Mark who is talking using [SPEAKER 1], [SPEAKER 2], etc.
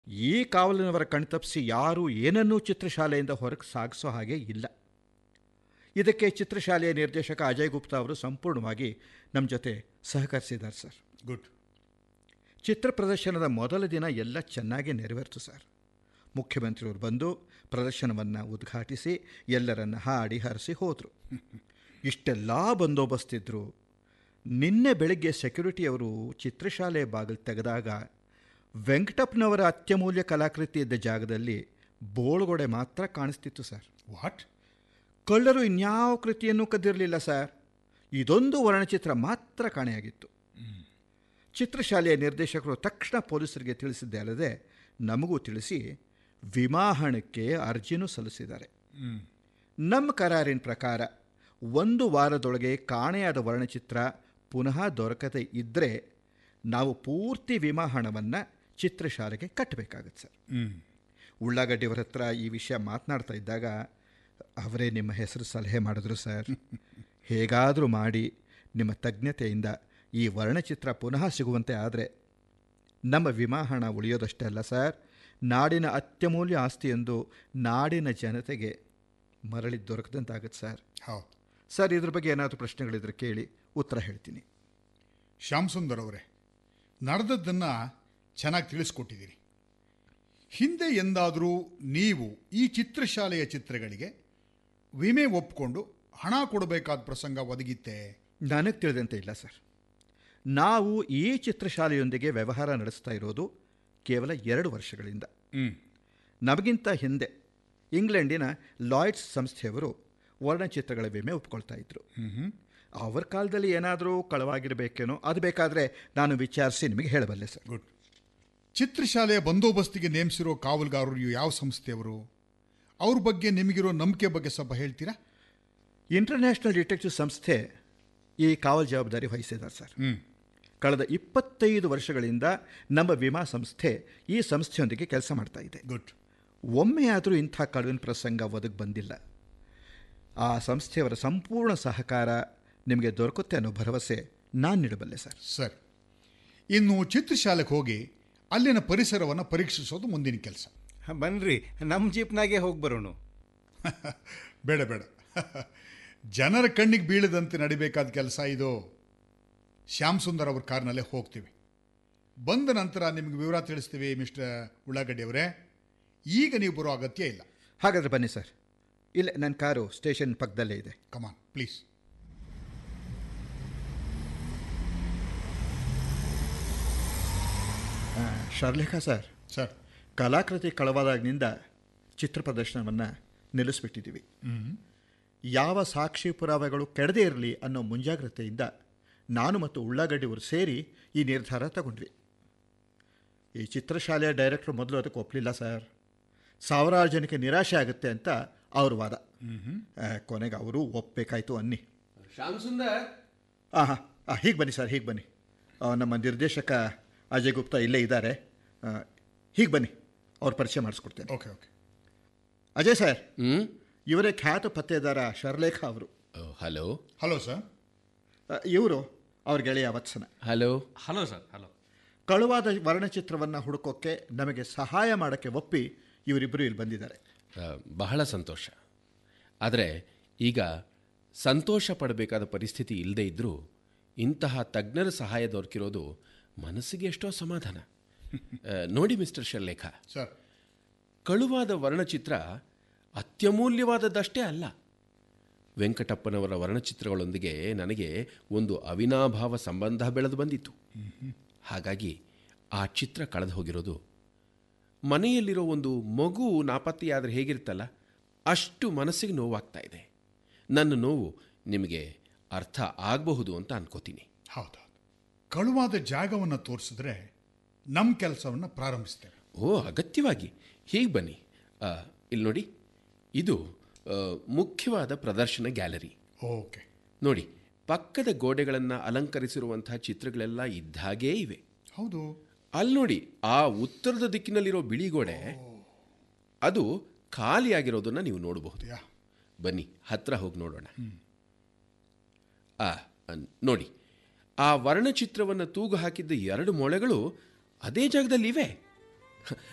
[SPEAKER 1] ಈ ಕಾವಲಿನವರ ಕಣ್ತಪ್ಪಿಸಿ ಯಾರೂ ಏನನ್ನೂ ಚಿತ್ರಶಾಲೆಯಿಂದ ಹೊರಗೆ ಸಾಗಿಸೋ ಹಾಗೆ ಇಲ್ಲ ಇದಕ್ಕೆ ಚಿತ್ರಶಾಲೆಯ ನಿರ್ದೇಶಕ ಅಜಯ್ ಗುಪ್ತಾ ಅವರು ಸಂಪೂರ್ಣವಾಗಿ ನಮ್ಮ ಜೊತೆ ಸಹಕರಿಸಿದ್ದಾರೆ ಸರ್
[SPEAKER 2] ಗುಡ್
[SPEAKER 1] ಚಿತ್ರ ಪ್ರದರ್ಶನದ ಮೊದಲ ದಿನ ಎಲ್ಲ ಚೆನ್ನಾಗಿ ನೆರವೇರ್ತು ಸರ್ ಮುಖ್ಯಮಂತ್ರಿಯವರು ಬಂದು ಪ್ರದರ್ಶನವನ್ನು ಉದ್ಘಾಟಿಸಿ ಎಲ್ಲರನ್ನ ಹಾಡಿ ಹರಿಸಿ ಹೋದರು ಇಷ್ಟೆಲ್ಲ ಬಂದೋಬಸ್ತಿದ್ರು ನಿನ್ನೆ ಬೆಳಗ್ಗೆ ಸೆಕ್ಯೂರಿಟಿಯವರು ಚಿತ್ರಶಾಲೆ ಬಾಗಿಲು ತೆಗೆದಾಗ ವೆಂಕಟಪ್ಪನವರ ಅತ್ಯಮೂಲ್ಯ ಕಲಾಕೃತಿ ಇದ್ದ ಜಾಗದಲ್ಲಿ ಬೋಳ್ಗೊಡೆ ಮಾತ್ರ ಕಾಣಿಸ್ತಿತ್ತು ಸರ್
[SPEAKER 2] ವಾಟ್
[SPEAKER 1] ಕಳ್ಳರು ಇನ್ಯಾವ ಕೃತಿಯನ್ನು ಕದ್ದಿರಲಿಲ್ಲ ಸರ್ ಇದೊಂದು ವರ್ಣಚಿತ್ರ ಮಾತ್ರ ಕಾಣೆಯಾಗಿತ್ತು ಚಿತ್ರಶಾಲೆಯ ನಿರ್ದೇಶಕರು ತಕ್ಷಣ ಪೊಲೀಸರಿಗೆ ತಿಳಿಸಿದ್ದೇ ಅಲ್ಲದೆ ನಮಗೂ ತಿಳಿಸಿ ವಿಮಾಹಣಕ್ಕೆ ಅರ್ಜಿನೂ ಸಲ್ಲಿಸಿದ್ದಾರೆ ನಮ್ಮ ಕರಾರಿನ ಪ್ರಕಾರ ಒಂದು ವಾರದೊಳಗೆ ಕಾಣೆಯಾದ ವರ್ಣಚಿತ್ರ ಪುನಃ ದೊರಕದೆ ಇದ್ದರೆ ನಾವು ಪೂರ್ತಿ ವಿಮಾ ಹಣವನ್ನು ಚಿತ್ರಶಾಲೆಗೆ ಕಟ್ಟಬೇಕಾಗತ್ತೆ ಸರ್ ಉಳ್ಳಾಗಡ್ಡಿಯವರ ಹತ್ರ ಈ ವಿಷಯ ಮಾತನಾಡ್ತಾ ಇದ್ದಾಗ ಅವರೇ ನಿಮ್ಮ ಹೆಸರು ಸಲಹೆ ಮಾಡಿದ್ರು ಸರ್ ಹೇಗಾದರೂ ಮಾಡಿ ನಿಮ್ಮ ತಜ್ಞತೆಯಿಂದ ಈ ವರ್ಣಚಿತ್ರ ಪುನಃ ಸಿಗುವಂತೆ ಆದರೆ ನಮ್ಮ ವಿಮಾ ಹಣ ಉಳಿಯೋದಷ್ಟೇ ಅಲ್ಲ ಸರ್ ನಾಡಿನ ಅತ್ಯಮೂಲ್ಯ ಆಸ್ತಿ ಎಂದು ನಾಡಿನ ಜನತೆಗೆ ಮರಳಿ ದೊರಕದಂತಾಗುತ್ತೆ ಸರ್
[SPEAKER 2] ಹೌದು
[SPEAKER 1] ಸರ್ ಇದ್ರ ಬಗ್ಗೆ ಏನಾದರೂ ಪ್ರಶ್ನೆಗಳಿದ್ರೆ ಕೇಳಿ ಉತ್ತರ ಹೇಳ್ತೀನಿ
[SPEAKER 2] ಶ್ಯಾಮ್ ಸುಂದರ್ ಅವರೇ ನಡೆದದ್ದನ್ನು ಚೆನ್ನಾಗಿ ತಿಳಿಸ್ಕೊಟ್ಟಿದ್ದೀರಿ ಹಿಂದೆ ಎಂದಾದರೂ ನೀವು ಈ ಚಿತ್ರಶಾಲೆಯ ಚಿತ್ರಗಳಿಗೆ ವಿಮೆ ಒಪ್ಪಿಕೊಂಡು ಹಣ ಕೊಡಬೇಕಾದ ಪ್ರಸಂಗ ಒದಗಿತ್ತೆ
[SPEAKER 1] ನನಗೆ ತಿಳಿದಂತೆ ಇಲ್ಲ ಸರ್ ನಾವು ಈ ಚಿತ್ರಶಾಲೆಯೊಂದಿಗೆ ವ್ಯವಹಾರ ನಡೆಸ್ತಾ ಇರೋದು ಕೇವಲ ಎರಡು ವರ್ಷಗಳಿಂದ
[SPEAKER 2] ಹ್ಮ್.
[SPEAKER 1] ನಮಗಿಂತ ಹಿಂದೆ ಇಂಗ್ಲೆಂಡಿನ ಲಾಯ್ಡ್ಸ್ ಸಂಸ್ಥೆಯವರು ವರ್ಣಚಿತ್ರಗಳ ವಿಮೆ ಒಪ್ಕೊಳ್ತಾ ಇದ್ರು ಅವರ ಕಾಲದಲ್ಲಿ ಏನಾದರೂ ಕಳವಾಗಿರಬೇಕೇನೋ ಅದು ಬೇಕಾದರೆ ನಾನು ವಿಚಾರಿಸಿ ನಿಮಗೆ ಹೇಳಬಲ್ಲೆ ಸರ್
[SPEAKER 2] ಗುಡ್ ಚಿತ್ರಶಾಲೆಯ ಬಂದೋಬಸ್ತಿಗೆ ನೇಮಿಸಿರೋ ಕಾವಲುಗಾರರು ಯಾವ ಸಂಸ್ಥೆಯವರು ಅವ್ರ ಬಗ್ಗೆ ನಿಮಗಿರೋ ನಂಬಿಕೆ ಬಗ್ಗೆ ಸ್ವಲ್ಪ ಹೇಳ್ತೀರಾ
[SPEAKER 1] ಇಂಟರ್ನ್ಯಾಷನಲ್ ಡಿಟೆಕ್ಟಿವ್ ಸಂಸ್ಥೆ ಈ ಕಾವಲು ಜವಾಬ್ದಾರಿ ವಹಿಸಿದ್ದಾರೆ ಸರ್ ಕಳೆದ ಇಪ್ಪತ್ತೈದು ವರ್ಷಗಳಿಂದ ನಮ್ಮ ವಿಮಾ ಸಂಸ್ಥೆ ಈ ಸಂಸ್ಥೆಯೊಂದಿಗೆ ಕೆಲಸ ಮಾಡ್ತಾ ಇದೆ
[SPEAKER 2] ಗುಡ್
[SPEAKER 1] ಒಮ್ಮೆಯಾದರೂ ಇಂಥ ಕಳುವಿನ ಪ್ರಸಂಗ ಒದಗಿ ಬಂದಿಲ್ಲ ಆ ಸಂಸ್ಥೆಯವರ ಸಂಪೂರ್ಣ ಸಹಕಾರ ನಿಮಗೆ ದೊರಕುತ್ತೆ ಅನ್ನೋ ಭರವಸೆ ನಾನು ನೀಡಬಲ್ಲೆ ಸರ್
[SPEAKER 2] ಸರಿ ಇನ್ನು ಚಿತ್ರಶಾಲೆಗೆ ಹೋಗಿ ಅಲ್ಲಿನ ಪರಿಸರವನ್ನು ಪರೀಕ್ಷಿಸೋದು ಮುಂದಿನ ಕೆಲಸ
[SPEAKER 3] ಬನ್ರಿ ನಮ್ಮ ಜೀಪ್ನಾಗೆ ಹೋಗಿ ಬರೋಣ
[SPEAKER 2] ಬೇಡ ಬೇಡ ಜನರ ಕಣ್ಣಿಗೆ ಬೀಳದಂತೆ ನಡಿಬೇಕಾದ ಕೆಲಸ ಇದು ಶ್ಯಾಮ್ ಸುಂದರ್ ಅವ್ರ ಕಾರ್ನಲ್ಲೇ ಹೋಗ್ತೀವಿ ಬಂದ ನಂತರ ನಿಮಗೆ ವಿವರ ತಿಳಿಸ್ತೀವಿ ಮಿಸ್ಟರ್ ಉಳ್ಳಾಗಡ್ಡಿ ಅವರೇ ಈಗ ನೀವು ಬರೋ ಅಗತ್ಯ ಇಲ್ಲ
[SPEAKER 1] ಹಾಗಾದರೆ ಬನ್ನಿ ಸರ್ ಇಲ್ಲ ನನ್ನ ಕಾರು ಸ್ಟೇಷನ್ ಪಕ್ಕದಲ್ಲೇ ಇದೆ
[SPEAKER 2] ಕಮಾನ್ ಪ್ಲೀಸ್
[SPEAKER 1] ಆ, ಶರ್ಲೇಖ ಸರ್
[SPEAKER 2] ಸರ್
[SPEAKER 1] ಕಲಾಕೃತಿ ಕಳವಾದಾಗಿನಿಂದ ಚಿತ್ರ ಪ್ರದರ್ಶನವನ್ನು ನಿಲ್ಲಿಸ್ಬಿಟ್ಟಿದ್ದೀವಿ ಯಾವ ಸಾಕ್ಷಿ ಪುರಾವೆಗಳು ಕೆಡದೇ ಇರಲಿ ಅನ್ನೋ ಮುಂಜಾಗ್ರತೆಯಿಂದ ನಾನು ಮತ್ತು ಉಳ್ಳಾಗಡ್ಡಿಯವರು ಸೇರಿ ಈ ನಿರ್ಧಾರ ತಗೊಂಡ್ವಿ ಈ ಚಿತ್ರಶಾಲೆಯ ಡೈರೆಕ್ಟರ್ ಮೊದಲು ಅದಕ್ಕೆ ಒಪ್ಪಲಿಲ್ಲ ಸರ್ ಸಾವಿರಾರು ಜನಕ್ಕೆ ನಿರಾಶೆ ಆಗುತ್ತೆ ಅಂತ ಅವ್ರ ವಾದ ಆ, ಕೊನೆಗೆ ಅವರು ಒಪ್ಪಬೇಕಾಯ್ತು ಅನ್ನಿ
[SPEAKER 4] ಶ್ಯಾಮ್ ಸುಂದರ್
[SPEAKER 1] ಹಾಂ ಹಾಂ ಹೀಗೆ ಬನ್ನಿ ಸರ್ ಹೀಗೆ ಬನ್ನಿ ಆ, ನಮ್ಮ ನಿರ್ದೇಶಕ ಅಜಯ್ ಗುಪ್ತಾ ಇಲ್ಲೇ ಇದ್ದಾರೆ ಹೀಗೆ ಬನ್ನಿ ಅವ್ರ ಪರಿಚಯ ಮಾಡಿಸ್ಕೊಡ್ತೇನೆ
[SPEAKER 2] ಓಕೆ ಓಕೆ
[SPEAKER 1] ಅಜಯ್ ಸರ್
[SPEAKER 4] ಹ್ಮ್
[SPEAKER 1] ಇವರೇ ಖ್ಯಾತ ಪತ್ತೇದಾರ ಶರ್ಲೇಖ ಅವರು
[SPEAKER 4] ಹಲೋ
[SPEAKER 2] ಹಲೋ ಸರ್
[SPEAKER 1] ಇವರು ಅವ್ರ ಗೆಳೆಯ ವತ್ಸನ
[SPEAKER 4] ಹಲೋ
[SPEAKER 5] ಹಲೋ ಸರ್ ಹಲೋ
[SPEAKER 1] ಕಳುವಾದ ವರ್ಣಚಿತ್ರವನ್ನು ಹುಡುಕೋಕ್ಕೆ ನಮಗೆ ಸಹಾಯ ಮಾಡೋಕ್ಕೆ ಒಪ್ಪಿ ಇವರಿಬ್ಬರು ಇಲ್ಲಿ ಬಂದಿದ್ದಾರೆ
[SPEAKER 4] ಆ, ಬಹಳ ಸಂತೋಷ ಆದರೆ ಈಗ ಸಂತೋಷ ಪಡಬೇಕಾದ ಪರಿಸ್ಥಿತಿ ಇಲ್ಲದೇ ಇದ್ದರೂ ಇಂತಹ ತಜ್ಞರ ಸಹಾಯ ದೊರಕಿರೋದು ಮನಸ್ಸಿಗೆ ಎಷ್ಟೋ ಸಮಾಧಾನ ಆ, ನೋಡಿ ಮಿಸ್ಟರ್ ಶರ್ಲೇಖ
[SPEAKER 2] ಸರ್
[SPEAKER 4] ಕಳುವಾದ ವರ್ಣಚಿತ್ರ ಅತ್ಯಮೂಲ್ಯವಾದದ್ದಷ್ಟೇ ಅಲ್ಲ ವೆಂಕಟಪ್ಪನವರ ವರ್ಣಚಿತ್ರಗಳೊಂದಿಗೆ ನನಗೆ ಒಂದು ಅವಿನಾಭಾವ ಸಂಬಂಧ ಬೆಳೆದು ಬಂದಿತ್ತು ಹಾಗಾಗಿ ಆ ಚಿತ್ರ ಕಳೆದು ಹೋಗಿರೋದು ಮನೆಯಲ್ಲಿರೋ ಒಂದು ಮಗು ನಾಪತ್ತೆಯಾದರೆ ಹೇಗಿರುತ್ತಲ್ಲ ಅಷ್ಟು ಮನಸ್ಸಿಗೆ ನೋವಾಗ್ತಾ ಇದೆ ನನ್ನ ನೋವು ನಿಮಗೆ ಅರ್ಥ ಆಗಬಹುದು ಅಂತ ಅನ್ಕೋತೀನಿ
[SPEAKER 2] ಹೌದೌದು ಕಳುವಾದ ಜಾಗವನ್ನು ತೋರಿಸಿದ್ರೆ ನಮ್ಮ ಕೆಲಸವನ್ನು ಪ್ರಾರಂಭಿಸ್ತೇವೆ
[SPEAKER 4] ಓ ಅಗತ್ಯವಾಗಿ ಹೀಗೆ ಬನ್ನಿ ಆ, ಇಲ್ಲಿ ನೋಡಿ ಇದು ಆ, ಮುಖ್ಯವಾದ ಪ್ರದರ್ಶನ ಗ್ಯಾಲರಿ
[SPEAKER 2] ಓಕೆ
[SPEAKER 4] ನೋಡಿ ಪಕ್ಕದ ಗೋಡೆಗಳನ್ನು ಅಲಂಕರಿಸಿರುವಂತಹ ಚಿತ್ರಗಳೆಲ್ಲ ಇದ್ದಾಗೇ ಇವೆ
[SPEAKER 2] ಹೌದು
[SPEAKER 4] ಅಲ್ಲಿ ನೋಡಿ ಆ ಉತ್ತರದ ದಿಕ್ಕಿನಲ್ಲಿರೋ ಬಿಳಿ ಗೋಡೆ ಅದು ಖಾಲಿಯಾಗಿರೋದನ್ನ ನೀವು ನೋಡಬಹುದು
[SPEAKER 2] ಯಾ
[SPEAKER 4] ಬನ್ನಿ ಹತ್ರ ಹೋಗಿ ನೋಡೋಣ ಆ ಅನ್- ನೋಡಿ ಆ ವರ್ಣಚಿತ್ರವನ್ನು ತೂಗು ಹಾಕಿದ್ದ ಎರಡು ಮೊಳೆಗಳು ಅದೇ ಜಾಗದಲ್ಲಿ ಇವೆ